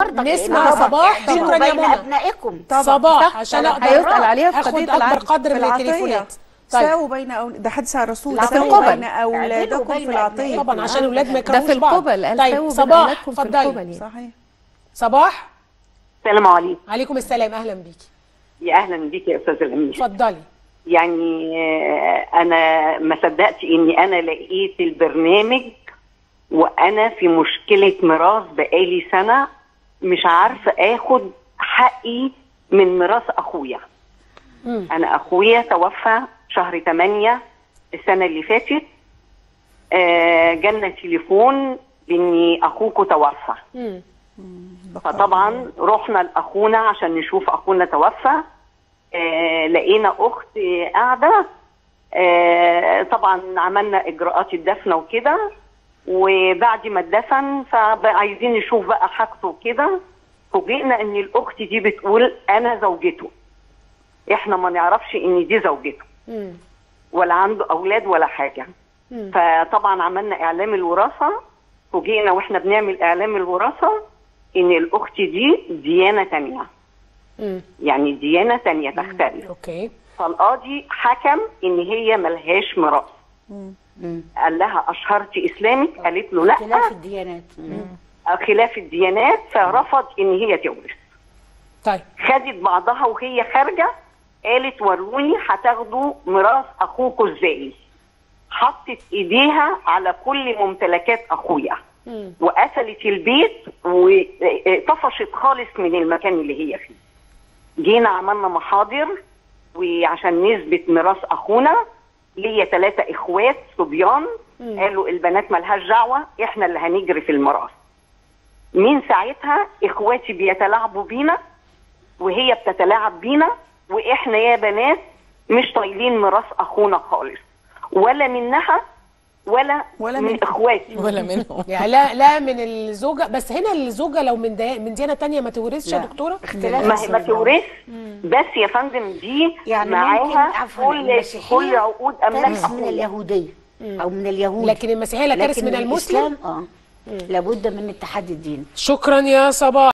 برضك نسمع لأن صباح. بينه شكراً يا وبين منى. ابنائكم صباح صح، عشان طبعاً. اقدر هيسأل عليها في اخد قضية اكبر العدل قدر في من العطية. التليفونات طيب ساووا بين أول... ده حديث عن الرسول لا، ساووا في بين القبل. أولادكم اعدلوا في بين العطية أبنائكم. طبعا عشان الاولاد ما ده يكرهوش في بعض القبل قال طيب ساووا بين صباح أولادكم في اتفضلي القبل صحيح صباح السلام عليكم عليكم السلام اهلا بيكي يا اهلا بيك يا استاذ الامير اتفضلي يعني آه، انا ما صدقت اني انا لقيت البرنامج وانا في مشكله ميراث بقالي سنه مش عارفه اخد حقي من ميراث اخويا مم. انا اخويا توفى شهر 8 السنه اللي فاتت آه، جالنا تليفون ان اخوكوا توفى مم. فطبعا رحنا لاخونا عشان نشوف اخونا توفى آه لقينا اخت آه، قاعده آه طبعا عملنا اجراءات الدفن وكده وبعد ما اتدفن فعايزين نشوف بقى حاجته وكده فوجئنا ان الاخت دي بتقول انا زوجته احنا ما نعرفش ان دي زوجته مم. ولا عنده اولاد ولا حاجه مم. فطبعا عملنا اعلام الوراثه فوجئنا واحنا بنعمل اعلام الوراثه ان الاخت دي ديانه تانية مم. يعني ديانه تانية تختلف اوكي فالقاضي حكم ان هي ملهاش ميراث قال لها اشهرت اسلامك قالت له لا اختلاف الديانات خلاف الديانات فرفض ان هي تورث طيب خدت بعضها وهي خارجه قالت وروني هتاخدوا ميراث اخوكوا ازاي حطت ايديها على كل ممتلكات اخويا مم. وقفلت البيت وطفشت خالص من المكان اللي هي فيه جينا عملنا محاضر وعشان نثبت ميراث اخونا ليا ثلاثة اخوات صبيان قالوا البنات ملهاش دعوة احنا اللي هنجري في الميراث من ساعتها اخواتي بيتلاعبوا بينا وهي بتتلاعب بينا واحنا يا بنات مش طايلين ميراث اخونا خالص ولا منها ولا, ولا من من- اخواتي ولا منهم يعني لا لا من الزوجه بس هنا الزوجه لو من دي... من ديانه تانية ما تورثش يا لا. دكتوره اختلاف ما هي ما تورث بس يا فندم دي يعني ممكن معاها عفوا كل المسيحية كل عقود املاك ترث من اخويا اليهوديه او من اليهود لكن المسيحيه لا ترث لكن من المسلم الاسلام اه لابد من اتحاد الدين شكرا يا صباح